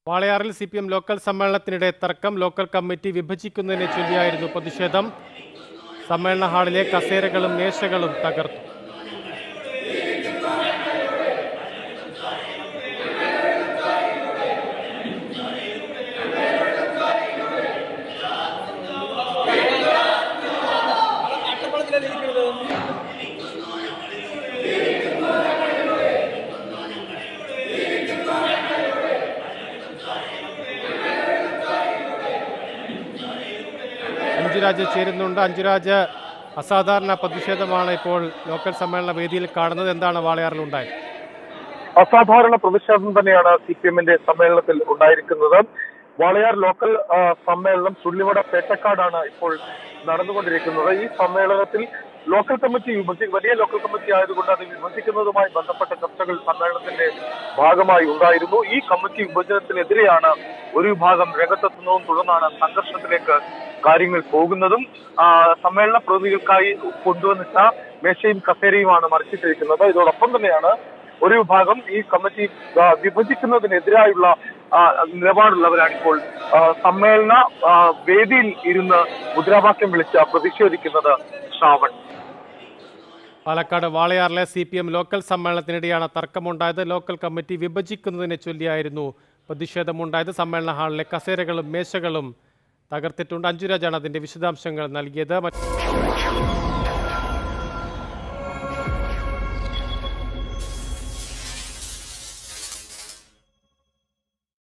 വാളയാറിൽ C P M local സമ്മേളനത്തിനിടെ തർക്കം ലോക്കൽ കമ്മിറ്റി വിഭജിക്കുന്നതിനെ ചൊല്ലിയായിരുന്നു പ്രതിഷേധം സമ്മേളന ഹാളിലെ കസേരകളും മേശകളും തകർത്തു അഞ്ജുരാജ് ചേരുന്നുണ്ട് അഞ്ജുരാജ് അസാധാരണ പ്രതിഷേധമാണ് ഇപ്പോൾ ലോക്കൽ സമ്മേളന വേദിയിൽ കാണുന്നത് എന്താണ് വാളയാറിൽ ഉണ്ടായത് അസാധാരണ പ്രതിഷേധം തന്നെയാണ് സി പി എമ്മിന്റെ സമ്മേളനത്തിൽ ഉണ്ടായിരിക്കുന്നത് വാളയാർ ലോക്കൽ ആ, സമ്മേളനം ചുള്ളിവട പേട്ടക്കാടാണ് ഇപ്പോൾ നടന്നുകൊണ്ടിരിക്കുന്നത് ഈ സമ്മേളനത്തിൽ ലോക്കൽ കമ്മിറ്റി വിഭജി വലിയ ലോക്കൽ കമ്മിറ്റി ആയതുകൊണ്ട് അത് വിഭജിക്കുന്നതുമായി ബന്ധപ്പെട്ട ചർച്ചകൾ സമ്മേളനത്തിന്റെ ഭാഗമായി ഉണ്ടായിരുന്നു ഈ കമ്മിറ്റി വിഭജനത്തിനെതിരെയാണ് ഒരു വിഭാഗം രംഗത്തെത്തുന്നതും തുടർന്നാണ് സംഘർഷത്തിലേക്ക് കാര്യങ്ങൾ പോകുന്നതും ആ, സമ്മേളന പ്രതിനിധികൾക്കായി കൊണ്ടുവന്നിട്ട മേശയും കസേരയുമാണ് മറിച്ചിട്ടിരിക്കുന്നത് ഇതോടൊപ്പം തന്നെയാണ് ഒരു വിഭാഗം ഈ കമ്മിറ്റി ആ, വിഭജിക്കുന്നതിനെതിരായുള്ള ആ, നിലപാടുള്ളവരാണ് ഇപ്പോൾ ആ, സമ്മേളന ആ, വേദിയിൽ ഇരുന്ന് മുദ്രാവാക്യം വിളിച്ച് പ്രതിഷേധിക്കുന്നത് ശ്രാവൺ പാലക്കാട് വാളയാറിലെ സി പി എം ലോക്കൽ സമ്മേളനത്തിനിടെയാണ് തർക്കമുണ്ടായത് ലോക്കൽ കമ്മിറ്റി വിഭജിക്കുന്നതിനെ ചൊല്ലിയായിരുന്നു പ്രതിഷേധമുണ്ടായത് സമ്മേളന ഹാളിലെ കസേരകളും മേശകളും തകർത്തിട്ടുണ്ട് അഞ്ജുരാജാണ് അതിന്റെ വിശദാംശങ്ങൾ നൽകിയത് മറ്റ്